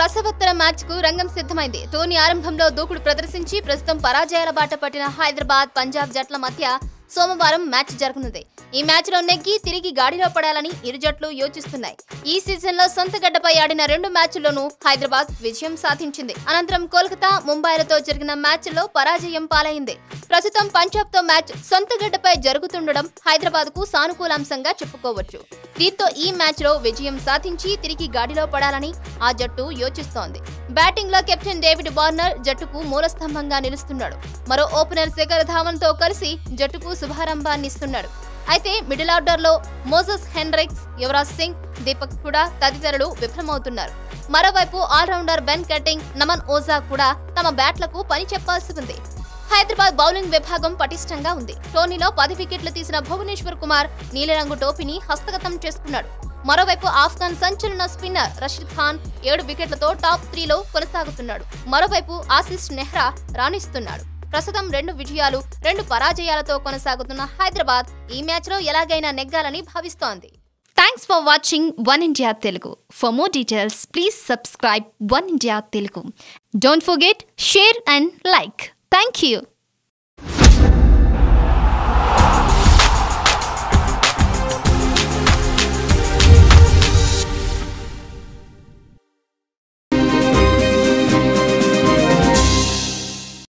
దశవత్తర match కు రంగం సిద్ధమైంది టోర్నీ ఆరంభంలో దూకుడు ప్రదర్శించి ప్రస్తుతం పరాజయాల బాట పట్టిన హైదరాబాద్ పంజాబ్ జట్ల మధ్య సోమవారం మ్యాచ్ జరగనుంది ఈ మ్యాచ్ లో నెగ్గి తిరిగి గాడిలో పడాలని ఇరు జట్లు యోచిస్తున్నాయి ఈ సీజన్ లో సొంత గడ్డపై ఆడిన రెండు మ్యాచ్ల్లోనూ హైదరాబాద్ విజయం సాధించింది అనంతరం కోల్కతా ముంబైలతో జరిగిన మ్యాచ్ లో పరాజయం పాలైంది ప్రస్తుతం పంజాబ్ తో మ్యాచ్ సొంత గడ్డపై జరుగుతుండడం హైదరాబాద్ కు సానుకూలాంశంగా చెప్పుకోవచ్చు దీంతో ఈ మ్యాచ్ లో విజయం సాధించి తిరిగి గాడిలో పడాలని ఆ జట్టు యోచిస్తోంది బ్యాటింగ్ లో కెప్టెన్ డేవిడ్ వార్నర్ జట్టుకు మూలస్తంభంగా నిలుస్తున్నాడు మరో ఓపెనర్ శేఖర్ ధావన్ తో కలిసి జట్టుకు శుభారంభాన్ని ఇస్తున్నాడు అయితే మిడిల్ ఆర్డర్ లో మోసస్ హెన్రిక్స్ యువరాజ్ సింగ్ దీపక్ కూడా తదితరులు విఫలమవుతున్నారు మరోవైపు allrounder Ben Cutting Naman Ojha కూడా తమ బ్యాట్లకు పని చెప్పాల్సి ఉంది హైదరాబాద్ బౌలింగ్ విభాగం పటిష్టంగా ఉంది టోర్నీలో పది వికెట్లు తీసిన భువనేశ్వర్ కుమార్ నీలిరంగు టోపీని హస్తగతం చేసుకున్నాడు మరోవైపు ఆఫ్ఘన్ సంచలన స్పిన్నర్ రషీద్ ఖాన్ ఏడు వికెట్లతో టాప్ త్రీలో కొనసాగుతున్నాడు మరోవైపు ఆశిష్ నెహ్రా రాణిస్తున్నాడు ప్రస్తుతం రెండు విజయాలు రెండు పరాజయాలతో కొనసాగుతున్న హైదరాబాద్ ఈ మ్యాచ్లో ఎలాగైనా నెగ్గాలని భావిస్తోంది thanks for watching one India Telugu for more details please subscribe one India Telugu don't forget share and like thank you